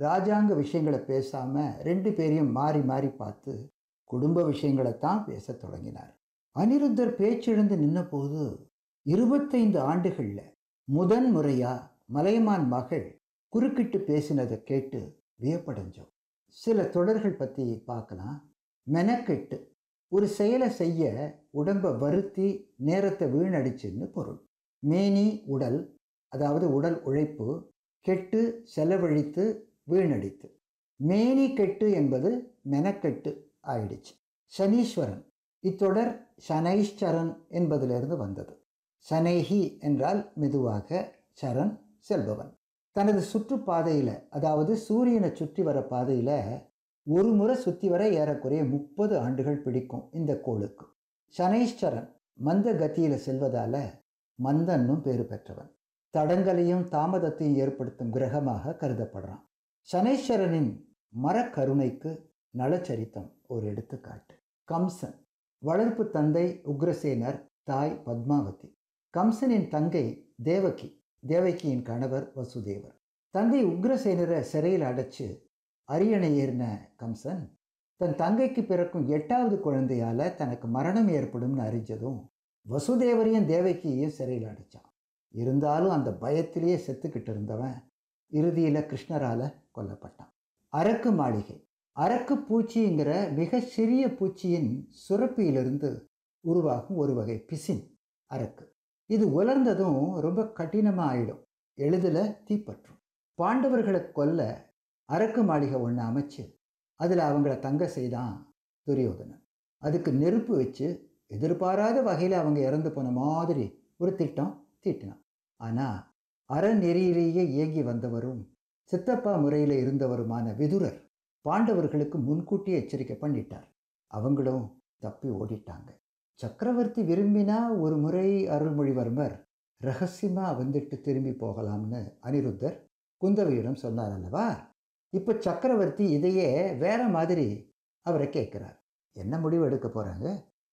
ராஜாங்க விஷயங்களை பேசாமல் ரெண்டு பேரையும் மாறி மாறி பார்த்து குடும்ப விஷயங்களைத்தான் பேசத் தொடங்கினார் அனிருத்தர் பேச்செழுந்து நின்னபோது இருபத்தைந்து ஆண்டுகளில் முதன் முறையா மலையமான் மகள் குறுக்கிட்டு பேசினதை கேட்டு வியப்படைஞ்சோம் சில தொடர்கள் பற்றி பார்க்கலாம் மெனக்கெட்டு ஒரு செயலை செய்ய உடம்பை வருத்தி நேரத்தை வீணடிச்சுன்னு பொருள் மேனி உடல் அதாவது உடல் உழைப்பு கெட்டு செலவழித்து வீணடித்து மேனி கெட்டு என்பது மெனக்கெட்டு ஆயிடுச்சு சனீஸ்வரன் இத்தொடர் சனைஷ்சரன் என்பதிலிருந்து வந்தது சனைஹி என்றால் மெதுவாக சரண் செல்பவன் தனது சுற்றுப்பாதையில் அதாவது சூரியனை சுற்றி வர பாதையில் ஒரு முறை சுற்றி வர ஏறக்குறைய முப்பது ஆண்டுகள் பிடிக்கும் இந்த கோளுக்கு சனைஷ்சரன் மந்த கத்தியில் செல்வதால மந்தன்னும் பேறு பெற்றவன் தடங்கலையும் தாமதத்தையும் ஏற்படுத்தும் கிரகமாக கருதப்படுறான் சனைஸ்வரனின் மரக்கருணைக்கு நலச்சரித்தம் ஒரு எடுத்துக்காட்டு கம்சன் வளர்ப்பு தந்தை உக்ரசேனர் தாய் பத்மாவதி கம்சனின் தங்கை தேவகி தேவகியின் கணவர் வசுதேவர் தந்தை உக்ரசேனரை சிறையில் அடைச்சு அரியணை ஏறின கம்சன் தன் தங்கைக்கு பிறக்கும் எட்டாவது குழந்தையால தனக்கு மரணம் ஏற்படும்னு அறிஞ்சதும் வசுதேவரையும் தேவகியையும் சிறையில் அடைச்சான் இருந்தாலும் அந்த பயத்திலேயே செத்துக்கிட்டு இருந்தவன் இறுதியில் கிருஷ்ணரால கொல்லப்பட்டான் அரக்கு மாளிகை அரக்கு பூச்சிங்கிற மிக சிறிய பூச்சியின் சுரப்பியிலிருந்து உருவாகும் ஒரு வகை பிசின் அரக்கு இது உலர்ந்ததும் ரொம்ப கடினமாக ஆயிடும் எளிதில் தீப்பற்றும் பாண்டவர்களை கொல்ல அரக்கு மாளிகை ஒன்று அமைச்சு அதில் அவங்கள தங்க செய்தான் துரியோதனன் அதுக்கு நெருப்பு வச்சு எதிர்பாராத வகையில் அவங்க இறந்து போன மாதிரி ஒரு திட்டம் தீட்டினான் ஆனால் அறநெறியிலேயே இயங்கி வந்தவரும் சித்தப்பா முறையில் இருந்தவருமான விதுரர் பாண்டவர்களுக்கு முன்கூட்டியே எச்சரிக்கை பண்ணிட்டார் அவங்களும் தப்பி ஓடிட்டாங்க சக்கரவர்த்தி விரும்பினா ஒரு முறை அருள்மொழிவர்மர் ரகசியமாக வந்துட்டு திரும்பி போகலாம்னு அனிருத்தர் குந்தவையிடம் சொன்னார் அல்லவா இப்போ சக்கரவர்த்தி இதையே வேற மாதிரி அவரை கேட்குறார் என்ன முடிவு எடுக்க போகிறாங்க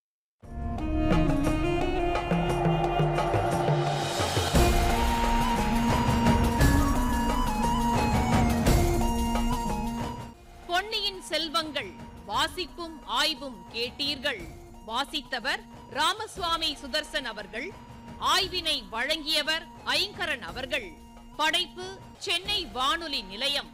பொன்னியின் செல்வங்கள் வாசிப்பும் ஆய்வும் கேட்டீர்கள் வாசித்தவர் ராமசுவாமி சுதர்சன் அவர்கள் ஆய்வினை வழங்கியவர் ஐங்கரன் அவர்கள் படைப்பு சென்னை வானொலி நிலையம்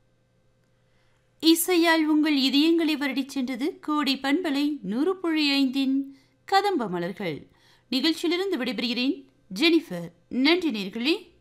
இசையால் உங்கள் இதயங்களை வருடிச் சென்றது கோடி பண்பலை நூறு புள்ளி ஐந்தின் கதம்ப மலர்கள் நிகழ்ச்சியிலிருந்து விடைபெறுகிறேன் ஜெனிஃபர் நன்றி நேர்களே